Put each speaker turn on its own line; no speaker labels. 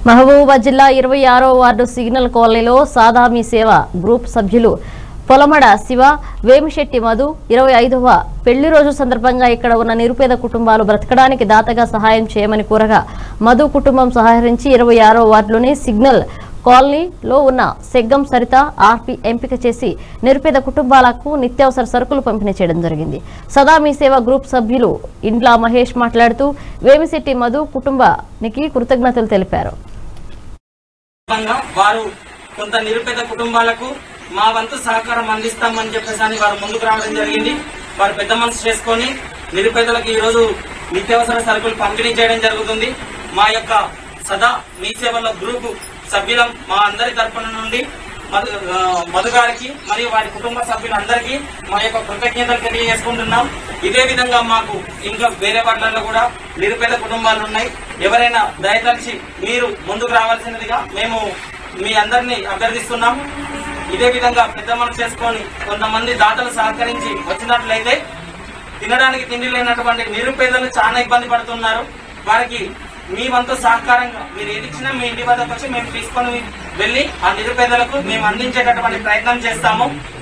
మహబూబాబాద్ జిల్లా ఇరవై ఆరో వార్డు సిగ్నల్ కాలనీలో సాదా మీ సేవ గ్రూప్ సభ్యులు పొలమడ శివ వేమిశెట్టి మధు ఇరవై ఐదవ పెళ్లి రోజు సందర్భంగా ఇక్కడ ఉన్న నిరుపేద కుటుంబాలు బ్రతకడానికి దాతగా సహాయం చేయమని కోరగా మధు కుటుంబం సహకరించి ఇరవై ఆరో వార్డులోని సిగ్నల్ కాలనీలో ఉన్న సెగ్గం సరిత ఆర్పి ఎంపిక చేసి నిరుపేద కుటుంబాలకు నిత్యావసర సరుకులు పంపిణీ చేయడం జరిగింది సదా మీ సేవ గ్రూప్ సభ్యులు ఇండ్ల మహేష్ మాట్లాడుతూ వేమిశెట్టి మధు కుటుంబానికి కృతజ్ఞతలు తెలిపారు
సందర్భంగా వారు కొంత నిరుపేద కుటుంబాలకు మా వంతు సహకారం అందిస్తామని చెప్పేసి అని వారు ముందుకు రావడం జరిగింది వారు పెద్ద మనసు చేసుకొని నిరుపేదలకు ఈ రోజు నిత్యావసర సరుకులు పంపిణీ చేయడం జరుగుతుంది మా యొక్క సదా మీ సేవల గ్రూపు సభ్యులం మా అందరి తరపున నుండి మధు ఆ, మధు గారికి మరియు వారి కుటుంబ సభ్యులందరికీ మా యొక్క కృతజ్ఞతలు తెలియజేసుకుంటున్నాం ఇదే విధంగా మాకు ఇంకా వేరే వార్డులలో కూడా నిరుపేద కుటుంబాలు ఉన్నాయి ఎవరైనా దయతలిచి మీరు ముందుకు రావాల్సినదిగా మేము మీ అందరినీ అభ్యర్థిస్తున్నాం ఇదే విధంగా పెద్ద మనసు చేసుకొని కొంతమంది దాతలు సహకరించి వచ్చినట్లయితే తినడానికి తిండి లేనటువంటి నిరుపేదలు చాలా ఇబ్బంది పడుతున్నారు వారికి మీ వంతు సహకారంగా మీరు ఏది ఇచ్చినా మీ ఇంటి వద్దకు వచ్చి మేము తీసుకొని వెళ్ళి ఆ నిరుపేదలకు మేము అందించేటటువంటి ప్రయత్నం చేస్తాము